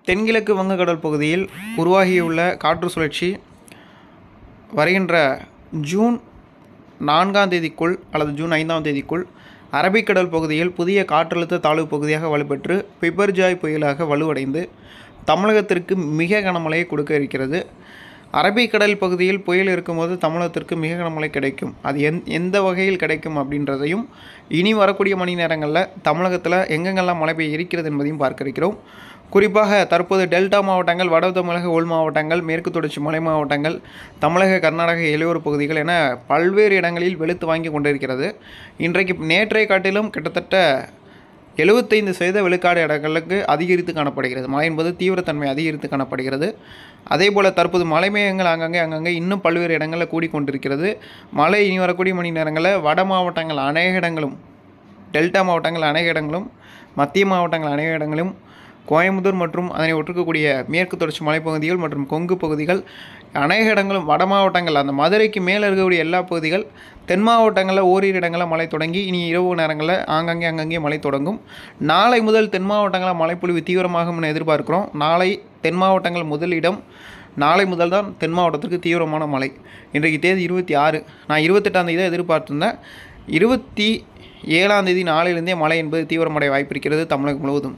தென்கிழக்கு வங்கக்கடல் பகுதியில் உருவாகியுள்ள காற்று சுழற்சி வருகின்ற ஜூன் நான்காம் தேதிக்குள் அல்லது ஜூன் ஐந்தாம் தேதிக்குள் அரபிக்கடல் பகுதியில் புதிய காற்றழுத்த தாழ்வு பகுதியாக வலுப்பெற்று பிபர்ஜாய் புயலாக வலுவடைந்து தமிழகத்திற்கு மிக கனமழையை கொடுக்க இருக்கிறது அரபிக்கடல் பகுதியில் புயல் இருக்கும்போது தமிழகத்திற்கு மிக கனமழை கிடைக்கும் அது எந் எந்த வகையில் கிடைக்கும் அப்படின்றதையும் இனி வரக்கூடிய மணி நேரங்களில் தமிழகத்தில் எங்கெங்கெல்லாம் மழை பெய்ய இருக்கிறது என்பதையும் பார்க்க இருக்கிறோம் குறிப்பாக தற்போது டெல்டா மாவட்டங்கள் வட தமிழக உள் மாவட்டங்கள் மேற்கு தொடர்ச்சி மலை மாவட்டங்கள் தமிழக கர்நாடக இளையோர் பகுதிகள் என பல்வேறு இடங்களில் வெளுத்து வாங்கி கொண்டிருக்கிறது இன்றைக்கு நேற்றைய காட்டிலும் கிட்டத்தட்ட எழுபத்தைந்து சதவீத விழுக்காடு இடங்களுக்கு அதிகரித்து காணப்படுகிறது மழை என்பது தீவிரத்தன்மை அதிகரித்து காணப்படுகிறது அதே போல் தற்போது மழை மேகங்கள் அங்கங்கே அங்கங்கே இன்னும் பல்வேறு இடங்களில் கூடிக்கொண்டிருக்கிறது மழை இனி வரக்கூடிய மணி நேரங்களில் வட மாவட்டங்கள் அநேக இடங்களும் டெல்டா மாவட்டங்கள் அநேக இடங்களும் மத்திய மாவட்டங்கள் அநேக இடங்களும் கோயம்புத்தூர் மற்றும் அதனை ஒட்டுக்கக்கூடிய மேற்கு தொடர்ச்சி மலைப்பகுதிகள் மற்றும் கொங்கு பகுதிகள் அநேக இடங்களும் வட மாவட்டங்கள் அந்த மதுரைக்கு மேலே இருக்கக்கூடிய எல்லா பகுதிகள் தென் மாவட்டங்களில் ஓரிரு இடங்களில் மழை தொடங்கி இனி இரவு நேரங்களில் ஆங்காங்கே அங்கங்கே மழை தொடங்கும் நாளை முதல் தென் மாவட்டங்களில் மழைப்பொழிவு தீவிரமாகும் என எதிர்பார்க்கிறோம் நாளை தென் மாவட்டங்கள் முதலிடம் நாளை முதல் தான் தென் மாவட்டத்திற்கு தீவிரமான மழை இன்றைக்கு தேதி இருபத்தி ஆறு நான் இருபத்தெட்டாம் தேதி தான் எதிர்பார்த்திருந்தேன் இருபத்தி ஏழாம் தேதி நாளையிலிருந்தே மழை என்பது தீவிரமடைய வாய்ப்பு இருக்கிறது தமிழகம் முழுவதும்